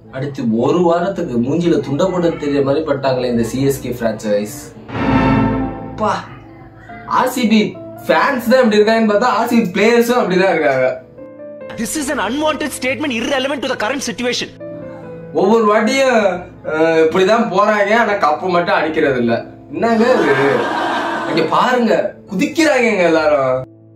அடுத்து ஒரு வாரத்துக்கு மூஞ்சில துண்ட போட்டு தெரிய மாதிரி பட்டாங்களே இந்த சிஎஸ்கே பிரான்ச்சைஸ் பா ஆர்சிபி ஃபேன்ஸ் தான் இப்படி இருக்காங்கன்னு பார்த்தா ஆர்சிபி பிளேயர்ஸும் அப்படிதான் இருக்காங்க This is an unwanted statement irrelevant to the current situation. ஒவ்வொரு வாட்டியும் அஹ், இப்படிதான் போறாங்க ஆனா கப்பு மட்டும் அடிக்கிறது இல்ல என்னங்க இது இங்க பாருங்க குதிக்கிறாங்க எல்லாரும்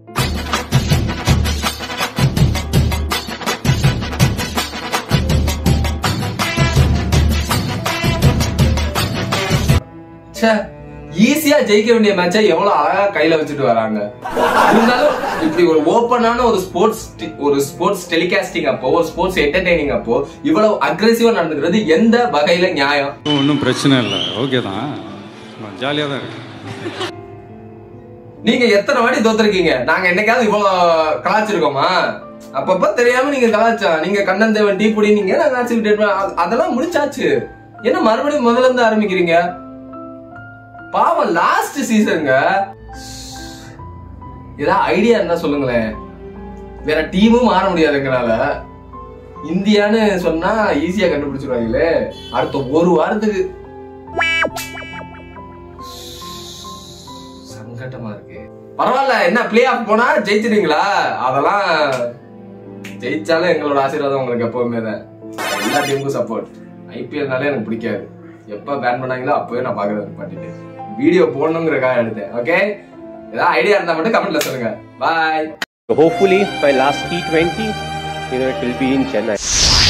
ச்சே ஈஸியா ஜெயிக்க வேண்டிய மேட்சை எவ்வளவு அழகா கையில வச்சுட்டு வராங்க இருந்தாலும் இப்படி ஒரு ஓப்பனான ஒரு ஸ்போர்ட்ஸ் ஒரு ஸ்போர்ட்ஸ் டெலிகாஸ்டிங் அப்போ ஒரு ஸ்போர்ட்ஸ் என்டர்டைனிங் அப்போ இவ்வளவு அக்ரெசிவா நடந்துக்கிறது எந்த வகையில நியாயம் ஒன்றும் பிரச்சனை இல்லை ஓகே தான் ஜாலியாக தான் இருக்கு நீங்க எத்தனை வாட்டி தோத்துருக்கீங்க நாங்க என்னைக்காவது இவ்வளவு கலாச்சிருக்கோமா அப்பப்ப தெரியாம நீங்க கலாச்சா நீங்க கண்ணன் தேவன் டீ புடி நீங்க நாங்க ஆர்சிபி டேட் பண்ண- அதெல்லாம் முடிச்சாச்சு என்ன மறுபடியும் முதல்ல இருந்து ஆரம்பிக்கிறீங்க பாவம் லாஸ்ட் சீசனுங்க ஏதாவது ஐடியா இருந்தா சொல்லுங்களேன் வேற டீமும் மாற முடியாதுங்கனால இந்தியான்னு சொன்னா ஈஸியா கண்டுபிடிச்சிருவாங்களே அடுத்த ஒரு வாரத்துக்கு சங்கட்டமா இருக்கு பரவாயில்ல என்ன பிளே ஆஃப் போனா ஜெயிச்சிடுவீங்களா அதெல்லாம் ஜெயிச்சாலும் எங்களோட ஆசீர்வாதம் உங்களுக்கு எப்பவுமே தான் எல்லா டீமுக்கும் சப்போர்ட் ஐபிஎல்னாலே எனக்கு பிடிக்காது எப்ப பேன் பண்ணாங்களோ அப்பவே நான் பாக்குறது பாட்டிட்டு வீடியோ போடணுங்கிறக்காக எடுத்தேன் ஓகே ஏதாவது ஐடியா இருந்தா மட்டும் கமெண்ட்ல சொல்லுங்க பாய் Hopefully, by last T20, you know, it will be in Chennai.